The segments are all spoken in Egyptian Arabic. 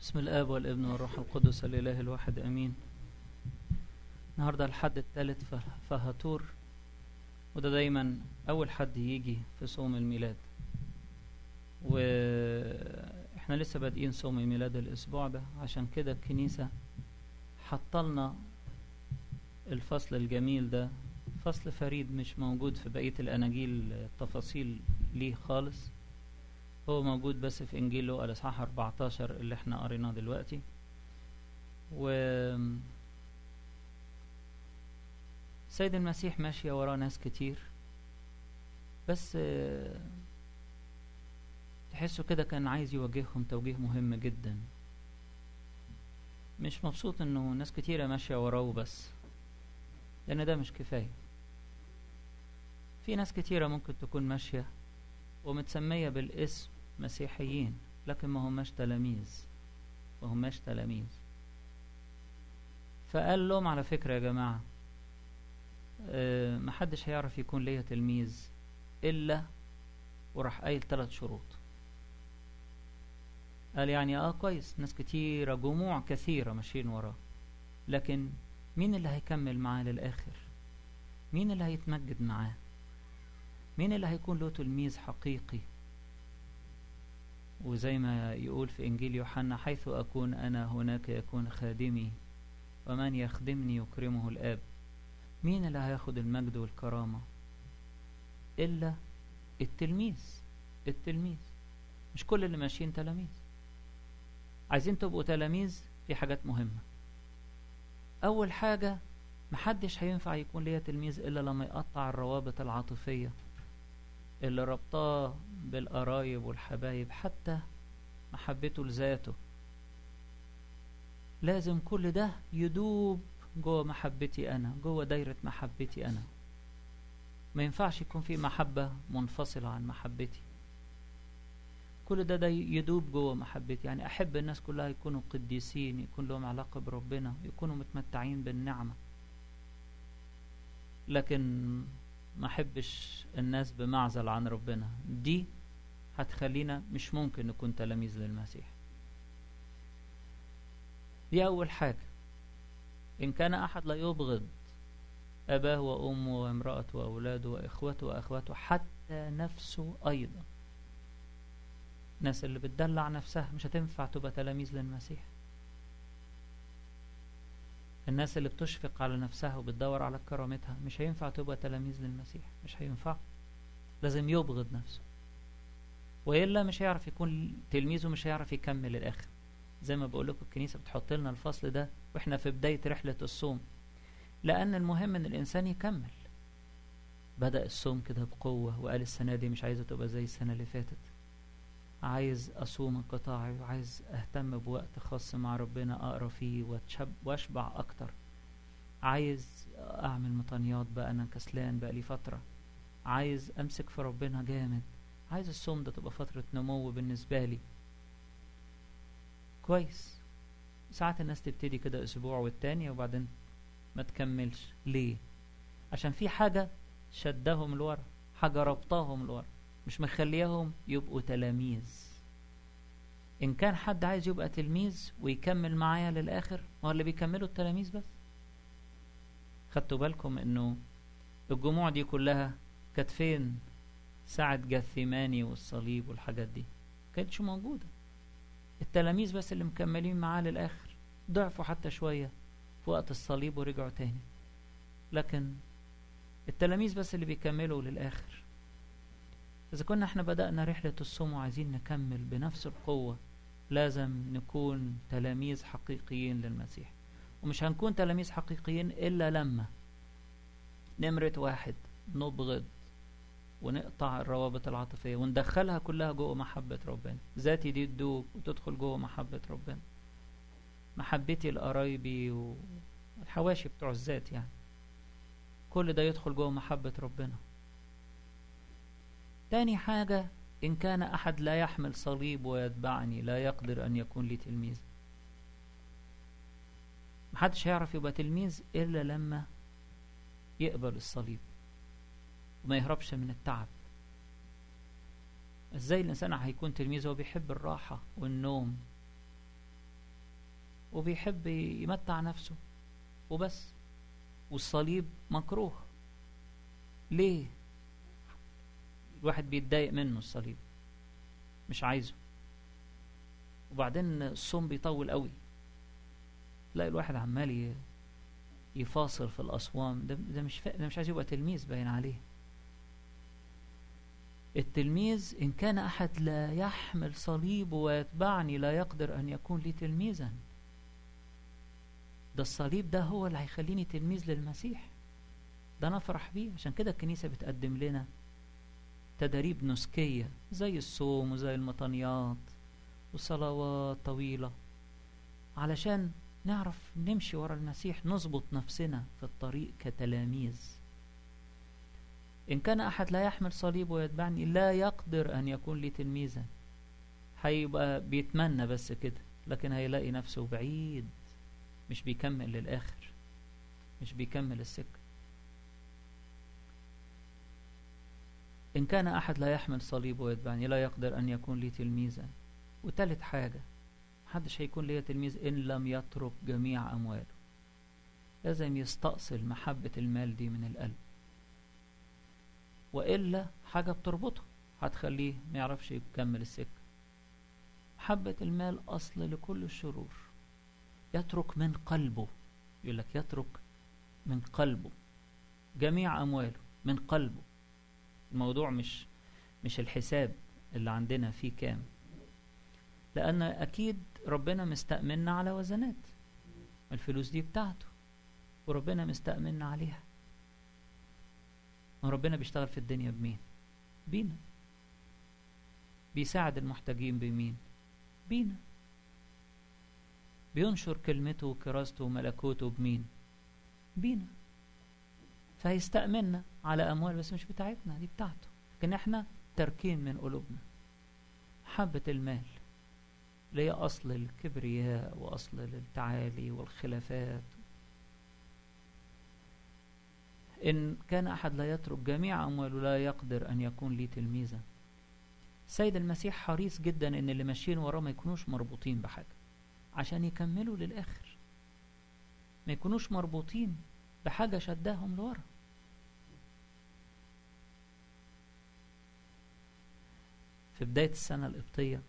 بسم الآب والابن والروح القدس الإله الواحد أمين النهاردة الحد الثالث ف- فهاتور وده دايما أول حد يجي في صوم الميلاد وإحنا لسه بادئين صوم الميلاد الأسبوع ده عشان كده الكنيسة حطلنا الفصل الجميل ده فصل فريد مش موجود في بقية الأناجيل التفاصيل ليه خالص هو موجود بس في إنجيل لوقا الإصحاح 14 اللي احنا قريناه دلوقتي و سيد المسيح ماشية وراه ناس كتير بس آه، تحسه كده كان عايز يوجههم توجيه مهم جدا مش مبسوط انه ناس كتيرة ماشية وراه بس لان ده مش كفاية في ناس كتيرة ممكن تكون ماشية ومتسمية بالاسم مسيحيين لكن ما هماش تلاميذ ما هماش تلاميذ فقال لهم على فكرة يا جماعة آه، محدش هيعرف يكون ليا تلميذ إلا وراح قايل ثلاث شروط قال يعني اه كويس ناس كتيرة جموع كثيرة ماشيين وراه لكن مين اللي هيكمل معاه للآخر مين اللي هيتمجد معاه مين اللي هيكون له تلميذ حقيقي وزي ما يقول في إنجيل يوحنا حيث أكون أنا هناك يكون خادمي ومن يخدمني يكرمه الآب مين اللي هياخد المجد والكرامة إلا التلميذ التلميذ مش كل اللي ماشيين تلاميذ عايزين تبقوا تلاميذ في حاجات مهمة أول حاجة محدش هينفع يكون ليا تلميذ إلا لما يقطع الروابط العاطفية اللي ربطاه بالقرايب والحبايب حتى محبته لذاته لازم كل ده يدوب جوه محبتي أنا جوه دايرة محبتي أنا ما ينفعش يكون في محبة منفصلة عن محبتي كل ده ده يدوب جوه محبتي يعني أحب الناس كلها يكونوا قديسين يكون لهم علاقة بربنا يكونوا متمتعين بالنعمة لكن ما احبش الناس بمعزل عن ربنا دي هتخلينا مش ممكن نكون تلاميذ للمسيح دي أول حاجة إن كان أحد لا يبغض أباه وأمه وامرأته وأولاده وإخوته وأخواته حتى نفسه أيضا الناس اللي بتدلع نفسها مش هتنفع تبقى تلاميذ للمسيح الناس اللي بتشفق على نفسها وبتدور على كرامتها مش هينفع تبقى تلاميذ للمسيح مش هينفع لازم يبغض نفسه وإلا مش هيعرف يكون تلميذ ومش هيعرف يكمل الآخر زي ما بقول لكم الكنيسة بتحط لنا الفصل ده واحنا في بداية رحلة الصوم لأن المهم إن الإنسان يكمل بدأ الصوم كده بقوة وقال السنة دي مش عايزة تبقى زي السنة اللي فاتت عايز أصوم انقطاعي وعايز أهتم بوقت خاص مع ربنا أقرأ فيه وأتشب وأشبع أكتر عايز أعمل مطانيات بقى أنا كسلان بقى لي فترة عايز أمسك في ربنا جامد عايز الصوم ده تبقى فترة نمو بالنسبة لي كويس ساعات الناس تبتدي كده أسبوع والتاني وبعدين ما تكملش ليه عشان في حاجة شدهم لورا حاجة ربطاهم لورا مش مخليهم يبقوا تلاميذ إن كان حد عايز يبقى تلميذ ويكمل معايا للآخر ما هو اللي بيكملوا التلاميذ بس خدتوا بالكم إنه الجموع دي كلها كانت فين ساعة جثيماني والصليب والحاجات دي كانتش موجودة التلاميذ بس اللي مكملين معاه للآخر ضعفوا حتى شوية في وقت الصليب ورجعوا تاني لكن التلاميذ بس اللي بيكملوا للآخر إذا كنا احنا بدأنا رحلة الصوم وعايزين نكمل بنفس القوة لازم نكون تلاميذ حقيقيين للمسيح ومش هنكون تلاميذ حقيقيين إلا لما نمرة واحد نبغض ونقطع الروابط العاطفية وندخلها كلها جوه محبة ربنا ذاتي دي تدوب وتدخل جوه محبة ربنا محبتي لقرايبي والحواشي بتوع الذات يعني كل ده يدخل جوه محبة ربنا تاني حاجة إن كان أحد لا يحمل صليب ويتبعني لا يقدر أن يكون لي تلميذ محدش هيعرف يبقى تلميذ إلا لما يقبل الصليب وما يهربش من التعب ازاي الانسان هيكون تلميذ وهو بيحب الراحة والنوم وبيحب يمتع نفسه وبس والصليب مكروه ليه الواحد بيتضايق منه الصليب مش عايزه وبعدين الصوم بيطول قوي تلاقي الواحد عمال يفاصل في الأصوام ده, ده مش ده مش عايز يبقى تلميذ باين عليه التلميذ إن كان أحد لا يحمل صليبه ويتبعني لا يقدر أن يكون لي تلميذا ده الصليب ده هو اللي هيخليني تلميذ للمسيح ده نفرح بيه عشان كده الكنيسة بتقدم لنا تدريب نسكية زي الصوم وزي المطنيات وصلوات طويلة علشان نعرف نمشي ورا المسيح نظبط نفسنا في الطريق كتلاميذ إن كان أحد لا يحمل صليب ويتبعني لا يقدر أن يكون لي تلميذا هيبقى بيتمنى بس كده لكن هيلاقي نفسه بعيد مش بيكمل للآخر مش بيكمل السكة إن كان أحد لا يحمل صليب ويتبعني لا يقدر أن يكون لي تلميذا وتالت حاجة محدش هيكون لي تلميذ إن لم يترك جميع أمواله لازم يستأصل محبة المال دي من القلب وإلا حاجة بتربطه هتخليه ما يعرفش يكمل السكة محبة المال أصل لكل الشرور يترك من قلبه يقول لك يترك من قلبه جميع أمواله من قلبه الموضوع مش مش الحساب اللي عندنا فيه كام لأن أكيد ربنا مستأمننا على وزنات الفلوس دي بتاعته وربنا مستأمننا عليها ربنا بيشتغل في الدنيا بمين بينا بيساعد المحتاجين بمين بينا بينشر كلمته وكراسته وملكوته بمين بينا فهيستأمننا على أموال بس مش بتاعتنا دي بتاعته لكن احنا تركين من قلوبنا حبة المال اللي هي أصل الكبرياء وأصل التعالي والخلافات إن كان أحد لا يترك جميع أمواله لا يقدر أن يكون لي تلميذا سيد المسيح حريص جدا إن اللي ماشيين وراه ما يكونوش مربوطين بحاجة عشان يكملوا للآخر ما يكونوش مربوطين بحاجة شداهم لورا في بداية السنة القبطية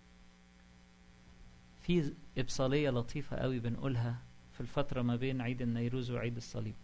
في إبصالية لطيفة قوي بنقولها في الفترة ما بين عيد النيروز وعيد الصليب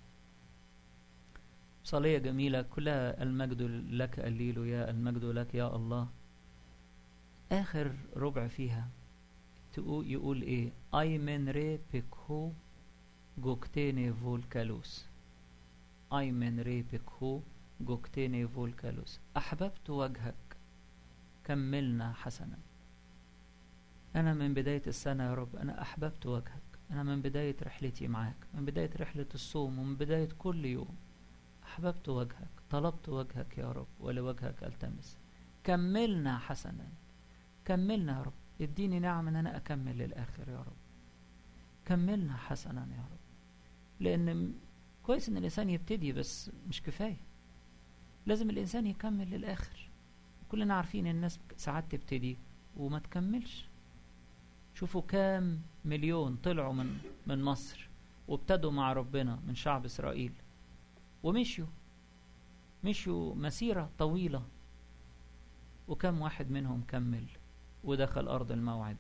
إبصالية جميلة كلها المجد لك الليل يا المجد لك يا الله آخر ربع فيها يقول إيه أي من ري بيكهو جوكتيني فولكالوس أي من ري بيكهو جوكتيني فولكالوس أحببت وجهك كملنا حسنا أنا من بداية السنة يا رب أنا أحببت وجهك أنا من بداية رحلتي معاك من بداية رحلة الصوم ومن بداية كل يوم أحببت وجهك طلبت وجهك يا رب ولوجهك ألتمس كملنا حسنا كملنا يا رب اديني نعم ان انا اكمل للاخر يا رب كملنا حسنا يا رب لان كويس ان الانسان يبتدي بس مش كفايه لازم الانسان يكمل للاخر كلنا عارفين الناس ساعات تبتدي وما تكملش شوفوا كام مليون طلعوا من من مصر وابتدوا مع ربنا من شعب اسرائيل ومشيوا مشيوا مسيرة طويلة وكم واحد منهم كمل ودخل أرض الموعد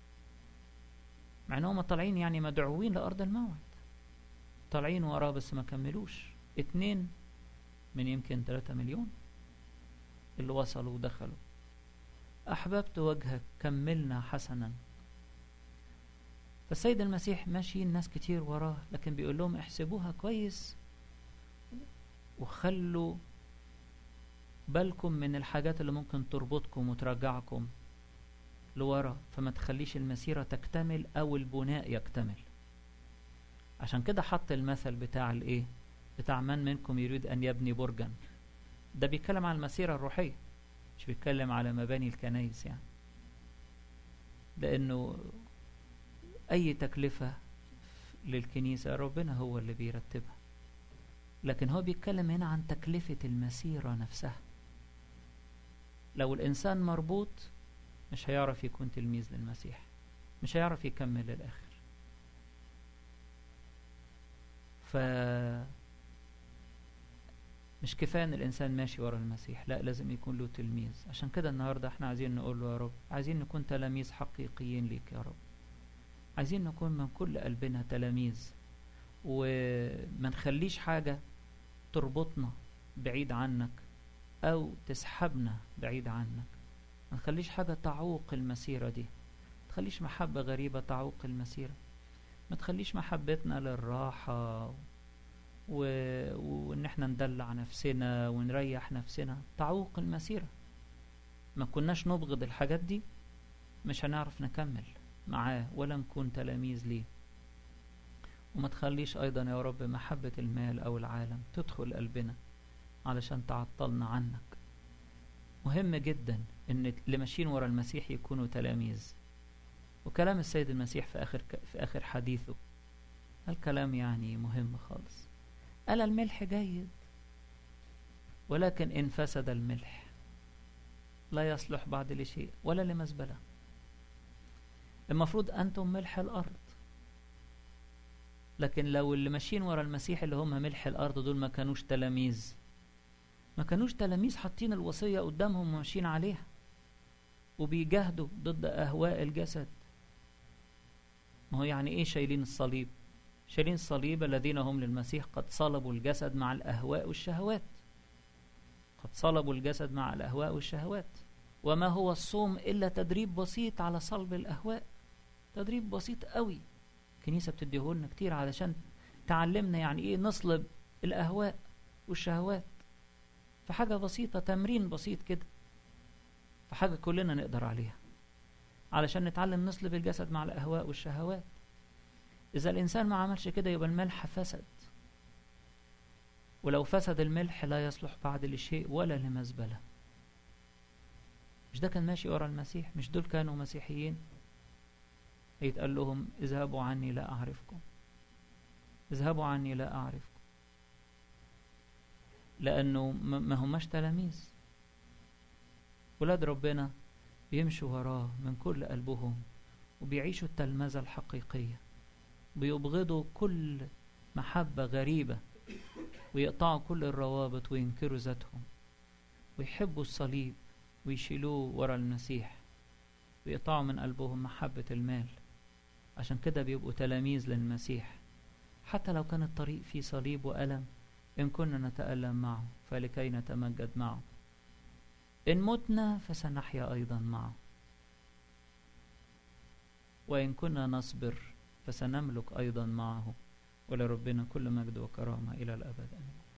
مع أنهم طالعين يعني مدعوين لأرض الموعد طالعين وراه بس ما كملوش اتنين من يمكن ثلاثة مليون اللي وصلوا ودخلوا أحببت وجهك كملنا حسنا فالسيد المسيح ماشيين ناس كتير وراه لكن بيقول لهم احسبوها كويس وخلوا بالكم من الحاجات اللي ممكن تربطكم وترجعكم لورا فما تخليش المسيرة تكتمل أو البناء يكتمل عشان كده حط المثل بتاع الايه بتاع من منكم يريد أن يبني برجا ده بيتكلم عن المسيرة الروحية مش بيتكلم على مباني الكنايس يعني لأنه أي تكلفة للكنيسة ربنا هو اللي بيرتبها لكن هو بيتكلم هنا عن تكلفة المسيرة نفسها لو الإنسان مربوط مش هيعرف يكون تلميذ للمسيح مش هيعرف يكمل للآخر ف مش كفاية ان الانسان ماشي ورا المسيح لا لازم يكون له تلميذ عشان كده النهاردة احنا عايزين نقول له يا رب عايزين نكون تلاميذ حقيقيين ليك يا رب عايزين نكون من كل قلبنا تلاميذ وما نخليش حاجة تربطنا بعيد عنك او تسحبنا بعيد عنك ما نخليش حاجة تعوق المسيرة دي ما تخليش محبة غريبة تعوق المسيرة ما تخليش محبتنا للراحة و... وان احنا ندلع نفسنا ونريح نفسنا تعوق المسيرة ما كناش نبغض الحاجات دي مش هنعرف نكمل معاه ولا نكون تلاميذ ليه وما تخليش ايضا يا رب محبة المال او العالم تدخل قلبنا علشان تعطلنا عنك مهم جدا ان اللي ماشيين ورا المسيح يكونوا تلاميذ وكلام السيد المسيح في اخر في اخر حديثه الكلام يعني مهم خالص ألا الملح جيد ولكن إن فسد الملح لا يصلح بعد لشيء ولا لمزبلة المفروض أنتم ملح الأرض لكن لو اللي ماشيين ورا المسيح اللي هم ملح الأرض دول ما كانوش تلاميذ ما كانوش تلاميذ حاطين الوصية قدامهم وماشيين عليها وبيجاهدوا ضد أهواء الجسد ما هو يعني إيه شايلين الصليب شايلين الصليب الذين هم للمسيح قد صلبوا الجسد مع الأهواء والشهوات قد صلبوا الجسد مع الأهواء والشهوات وما هو الصوم إلا تدريب بسيط على صلب الأهواء تدريب بسيط قوي الكنيسة بتديهولنا كتير علشان تعلمنا يعني إيه نصلب الأهواء والشهوات فحاجة بسيطة تمرين بسيط كده فحاجة كلنا نقدر عليها علشان نتعلم نصلب الجسد مع الأهواء والشهوات إذا الإنسان ما عملش كده يبقى الملح فسد ولو فسد الملح لا يصلح بعد لشيء ولا لمزبلة مش ده كان ماشي ورا المسيح مش دول كانوا مسيحيين يتقال لهم اذهبوا عني لا أعرفكم اذهبوا عني لا أعرفكم لأنه ما هماش تلاميذ ولاد ربنا بيمشوا وراه من كل قلبهم وبيعيشوا التلمذة الحقيقية بيبغضوا كل محبة غريبة ويقطعوا كل الروابط وينكروا ذاتهم ويحبوا الصليب ويشيلوه ورا المسيح ويقطعوا من قلبهم محبة المال عشان كده بيبقوا تلاميذ للمسيح حتى لو كان الطريق فيه صليب وألم إن كنا نتألم معه فلكي نتمجد معه إن متنا فسنحيا أيضا معه وإن كنا نصبر فسنملك أيضا معه ولربنا كل مجد وكرامة إلى الأبد آمين